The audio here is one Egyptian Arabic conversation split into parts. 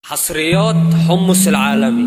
حصريات حمص العالمي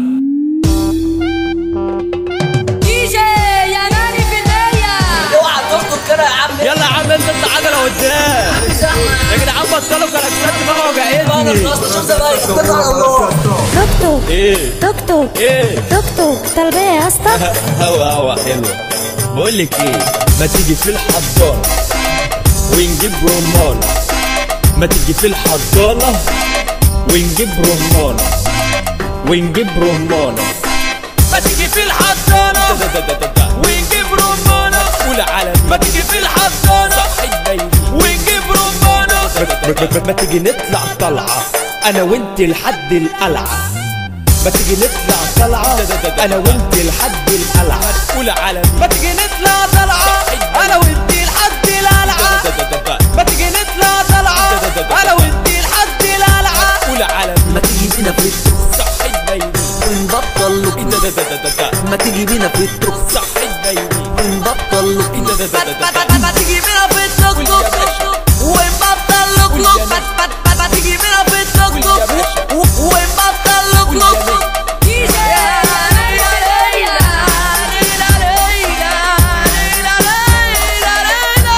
دي جي يا ناني في المية اوعى تخطب كده يا عم يلا يا عم انزل العجله قدام يا جدعان بطلوا كلاكسات دماغي وجعتني خلاص شوف زمايلك اتكل على الله توك توك ايه توك توك ايه توك توك طلبية يا اسطى هوا هوا حلوة بقول لك ايه ما تيجي في الحضانة ونجيب رمانة ما تيجي في الحضانة ونجيب رمانة ونجيب رمانة ما تيجي في الحضانة ونجيب رمانة قول على ما تيجي في الحضانة ونجيب رمانة ما تيجي نطلع طلعة انا وانت لحد القلعة ما تيجي نطلع طلعة انا وانت لحد القلعة قول على ما تيجي نطلع طلعة انا وانت لحد القلعة ما تيجي نطلع طلعة انا وانت لحد القلعة قول على ما تيجي بينا في التوك صحي بيبي ونبطل لوك ما تيجي بينا في التوك صحي بيبي ونبطل لوك ما تيجي بينا في التوك توك ونبطل لوك لوك ما تيجي بينا في التوك توك ونبطل لوك لوك دي جي يا ليلى ليلى ليلى ليلى ليلى ليلى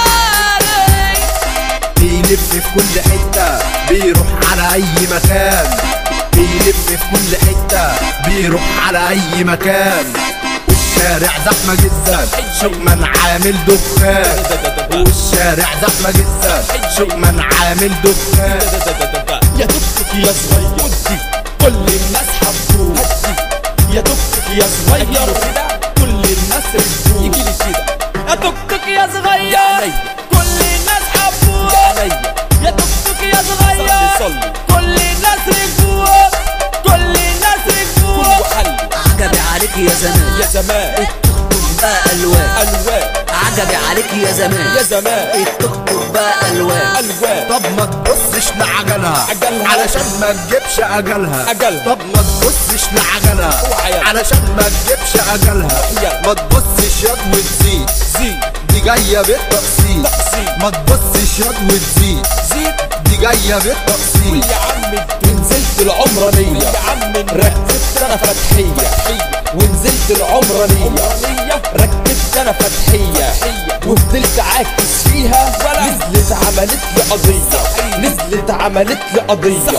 ليلى بيلف في كل حتة بيروح على أي مكان بيلف في كل حتة بيروح على أي مكان والشارع زحمة جدا شكما عامل دخان والشارع زحمة جدا شكما عامل دخان يا دكتك يا صغير كل الناس حبوه يا دكتك يا صغير كل الناس رجوه يجي لي كده يا دكتك يا صغير كل الناس حبوه يا دكتك يا صغير كل الناس رجوه كل الناس رجوه عجبي عليك يا زمان يا زمان التوك بقى ألوان الوان عجبي عليك يا زمان يا زمان التوك بقى ألوان الوان طب ما تبصش لعجلها عجلها. علشان ما تجيبش أجلها أجلها. طب ما تبصش لعجلها اوعى. علشان ما تجيبش أجلها يلا. ما تبصش ياض وتزيد زيد دي جاية بالتقسيط تقسيط. ما تبصش ياض وتزيد زيد دي جاية بالتقسيط يا عم ونزلت العمرانية يا عم ركبت انا فتحية ونزلت العمرانية ركبت انا فتحية وفضلت عاكس فيها نزلت عملت لي قضية نزلت عملت لي قضية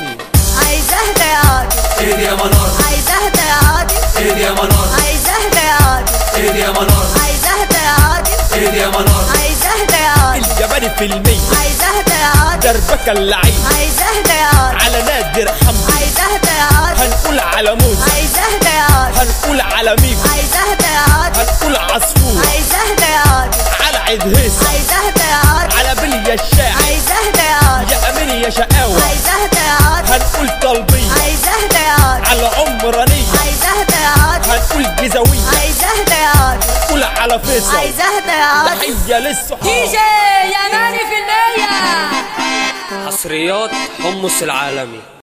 عايزة اهدى يا عادي ايه يا منار عايزة اهدى يا عادي ايه يا منار عايزة اهدى يا عادي ايه يا منار عايزة اهدى يا عادي ايه يا منار عايزة اهدى يا عادي الجبل في المية عايزة اهدى يا عادي دربكة اللعين عايزة اهدى يا عادي على نادر حمدي عايزة اهدى يا عادي هنقول على موسى عايزة اهدى يا عادي هنقول على ميكو عايزة اهدى يا عادي هنقول عصفور عايزة اهدى يا عادي على عيد هيصة عايزة اهدى يا عادي على بلية الشاعر عايزة اهدى يا عادي يا امين يا شقاوة عايزة اهدى يا عادي هنقول طلبية عايزة اهدى يا عادي على عمرانية عايزة اهدى يا عادي هنقول جزاوية عايزة اهدى يا عادي هنقول على فيصل عايزة اهدى يا عادي تحية للصحاب دي جي يا ناني في المية حصريات حمص العالمي